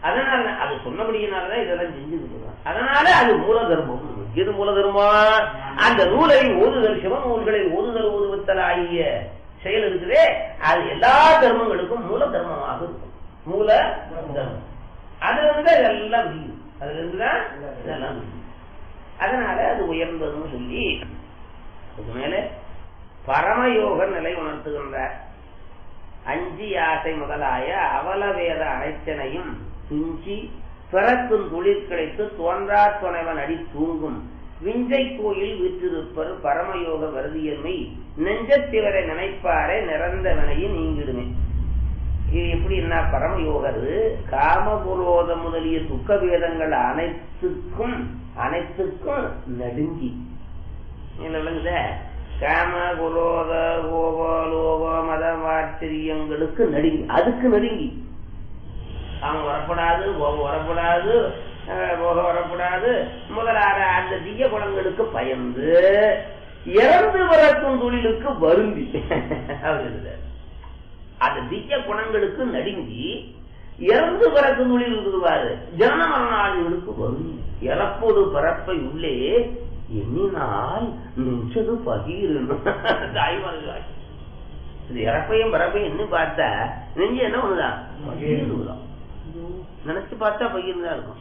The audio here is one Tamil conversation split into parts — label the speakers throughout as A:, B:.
A: அதனால அது சொன்னபடியினாலதான் இதெல்லாம் செஞ்சுக்கிட்டு இருக்கான். அதனால அது மூல தர்மம் எது மூல தர்மம் அந்த நூலை ஓதுதல் சிவ நூல்களை ஓதுதல் ஓதுவத்தல் ஆகிய செயல் இருக்குதே அது எல்லா தர்மங்களுக்கும் மூல தர்மமாக இருக்கும் மூல தர்மம் அதுல இருந்து இதெல்லாம் விரியும் அதுல இருந்துதான் இதெல்லாம் விரியும் அதனால அது உயர்ந்ததுன்னு சொல்லி அதுக்கு மேல பரமயோக நிலை உணர்த்துகின்றார் அஞ்சி ஆசை முதலாய அவலவேத அனைத்தனையும் துஞ்சி பிறக்கும் துளிர் கிடைத்து தோன்றா துணைவன் அடி தூங்கும் விஞ்சை கோயில் விற்றிருப்பர் பரமயோக வருதியன்மை நெஞ்சத்திவரை நினைப்பாரே நிறந்தவனையும் நீங்கிடுமே இது எப்படின்னா பரமயோகர் காமபுரோத முதலிய துக்க வேதங்கள் அனைத்துக்கும் அனைத்துக்கும் நடுங்கி என்ன விளங்குத காம குரோத கோப லோக மத மாச்சரியங்களுக்கு நடுங்கி அதுக்கு நடுங்கி அவன் வரப்படாது கோபம் வரப்படாது அஹ், போகம் வரப்படாது முதலான அந்த தீய குணங்களுக்கு பயந்து இறந்து வரக்கும் தொழிலுக்கு வருந்தி அவர் எழுதுறார். அந்த தீய குணங்களுக்கு நடுங்கி இறந்து பிறக்கும் தொழில் இருக்குவாரு ஜனன மரணாளிகளுக்கு வரும் இறப்போடு பிறப்பை உள்ளே எண்ணினால் நெஞ்சது பகிரணும் தாய்மார்கள் இது இறப்பையும் பிறப்பையும் என்ன பார்த்தா நெஞ்சு என்ன ஒண்ணுதான் பகிர்ந்துதான் நினைச்சு பார்த்தா பகிர்ந்தா இருக்கும்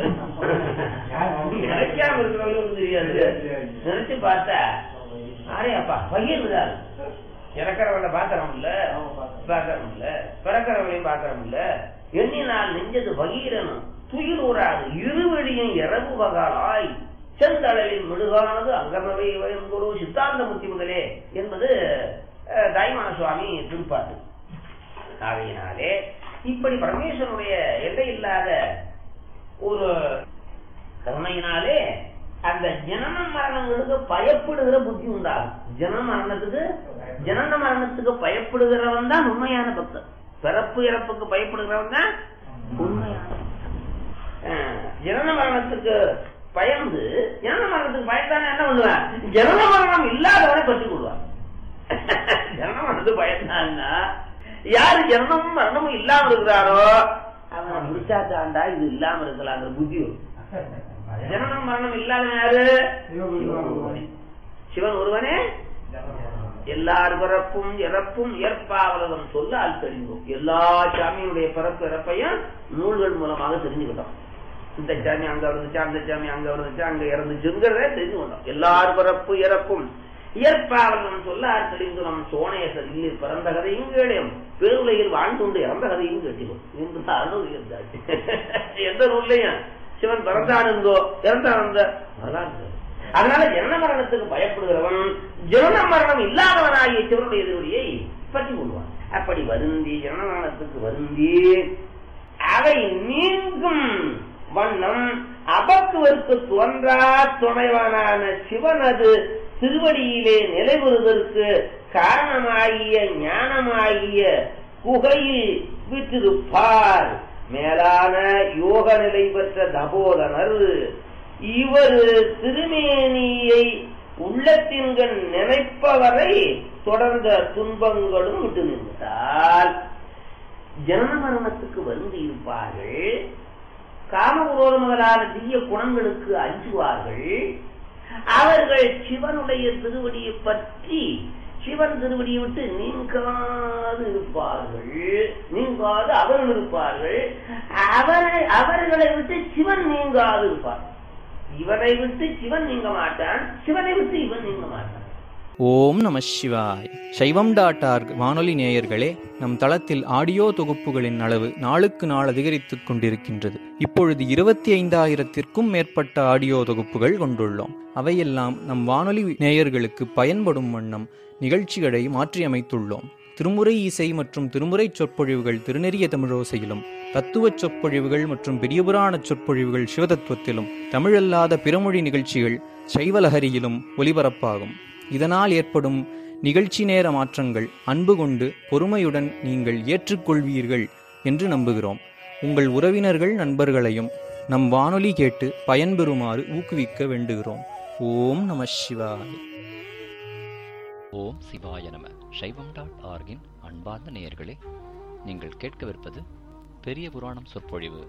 A: நினைக்காம இருக்கிறவங்களுக்கு தெரியாது நினைச்சு பார்த்தா அரே அப்பா பகிர்ந்துதா இருக்கும் இறக்கிறவங்கள பாக்கிறோம் இல்ல பாக்கிறோம் இல்ல பிறக்கிறவங்களையும் பாக்கிறோம் இல்ல எண்ணினால் நெஞ்சது பகீரனும் துயில் ஊராது இருவழியும் இரவு வகாலாய் செந்தளலில் மிடுகானது அங்கமவை குரு சித்தாந்த முத்தி முதலே என்பது அஹ், தாய்மான சுவாமி திருப்பாட்டு ஆகையினாலே இப்படி பரமேஸ்வரனுடைய எல்லை இல்லாத ஒரு கருணையினாலே அந்த ஜனன மரணங்களுக்கு பயப்படுகிற புத்தி உண்டாகும் ஜனன மரணத்துக்கு ஜனன மரணத்துக்கு பயப்படுகிறவன் தான் உண்மையான பக்தன் பிறப்பு இறப்புக்கு பயப்படுகிறவன் தான் உண்மையான பக்தன். அஹ், ஜனன மரணத்துக்கு பயந்து ஜனன மரணத்துக்கு பயந்தானே என்ன பண்ணுவான் ஜனன மரணம் இல்லாதவனை பற்றி கொள்வான் ஜனன மரணத்துக்கு பயந்தான்னா யாரு ஜனனமும் மரணமும் இல்லாம இருக்கிறாரோ அவனை முடிச்சாத்தாண்டா இது இல்லாம இருக்கலாங்கிற புத்தி வரும் ஜனனம் மரணம் இல்லாத யாரு சிவன் ஒருவனே எல்லார் பிறப்பும் இறப்பும் ஏற்பாவலகம் சொல்ல ஆள் தெரிந்தோம் எல்லா சாமியுடைய பிறப்பு இறப்பையும் நூல்கள் மூலமாக தெரிஞ்சுக்கிட்டோம் இந்த சாமி அங்க இருந்துச்சா அந்த சாமி அங்க இருந்துச்சா அங்க இறந்துச்சுங்கிறத தெரிஞ்சு கொண்டோம் எல்லார் பிறப்பு இறப்பும் இயற்பாவலகம் சொல்ல ஆள் தெரிந்து நம் சோனேசர் இல்லை பிறந்த கதையும் கேளையும் பெருவுலகில் வாழ்ந்துண்டு இறந்த கதையும் கேட்டிடும் என்று அருள் இருந்தாச்சு எந்த நூல்லையும் சிவன் பிறந்தானுங்கோ இறந்தானந்த வரலாறு அதனால ஜனன மரணத்துக்கு பயப்படுகிறவன் ஜனன மரணம் இல்லாதவனாகிய சிவனுடைய எதிரொலியை பற்றி கொள்வான் அப்படி வருந்தி ஜனன மரணத்துக்கு வருந்தி அவை நீங்கும் வண்ணம் அபக்குவருக்கு தோன்றா துணைவனான சிவனது திருவடியிலே நிலைவருவதற்கு காரணமாகிய ஞானமாகிய குகையில் விற்றிருப்பார் மேலான யோக நிலை பெற்ற தபோதனர் இவர் திருமேனியை உள்ளத்தின்கண் நினைப்பவரை தொடர்ந்த துன்பங்களும் விட்டு நின்றால் ஜனன மரணத்துக்கு வந்து இருப்பார்கள் காமகுரோத முதலான தீய குணங்களுக்கு அஞ்சுவார்கள் அவர்கள் சிவனுடைய திருவடியை பற்றி சிவன் திருவடியை விட்டு நீங்காது இருப்பார்கள் நீங்காது அவர்கள் இருப்பார்கள் அவரை அவர்களை விட்டு சிவன் நீங்காது இருப்பார் இவனை விட்டு சிவன் நீங்க மாட்டான் சிவனை விட்டு இவன் நீங்க மாட்டான்
B: ஓம் நம சிவாய் சைவம் டாட் ஆர்க் வானொலி நேயர்களே நம் தளத்தில் ஆடியோ தொகுப்புகளின் அளவு நாளுக்கு நாள் அதிகரித்துக் கொண்டிருக்கின்றது இப்பொழுது இருபத்தி ஐந்தாயிரத்திற்கும் மேற்பட்ட ஆடியோ தொகுப்புகள் கொண்டுள்ளோம் அவையெல்லாம் நம் வானொலி நேயர்களுக்கு பயன்படும் வண்ணம் நிகழ்ச்சிகளை மாற்றியமைத்துள்ளோம் திருமுறை இசை மற்றும் திருமுறை சொற்பொழிவுகள் திருநெறிய தமிழோசையிலும் தத்துவச் சொற்பொழிவுகள் மற்றும் பெரியபுராண சொற்பொழிவுகள் சிவதத்துவத்திலும் தமிழல்லாத பிறமொழி நிகழ்ச்சிகள் சைவலஹரியிலும் ஒலிபரப்பாகும் இதனால் ஏற்படும் நிகழ்ச்சி நேர மாற்றங்கள் அன்பு கொண்டு பொறுமையுடன் நீங்கள் ஏற்றுக்கொள்வீர்கள் என்று நம்புகிறோம் உங்கள் உறவினர்கள் நண்பர்களையும் நம் வானொலி கேட்டு பயன்பெறுமாறு ஊக்குவிக்க வேண்டுகிறோம் ஓம் நம சிவாய்
C: ஓம் சிவாய நம சைவம் டாட் ஆர்கின் அன்பார்ந்த நேயர்களே நீங்கள் கேட்கவிருப்பது பெரிய புராணம் சொற்பொழிவு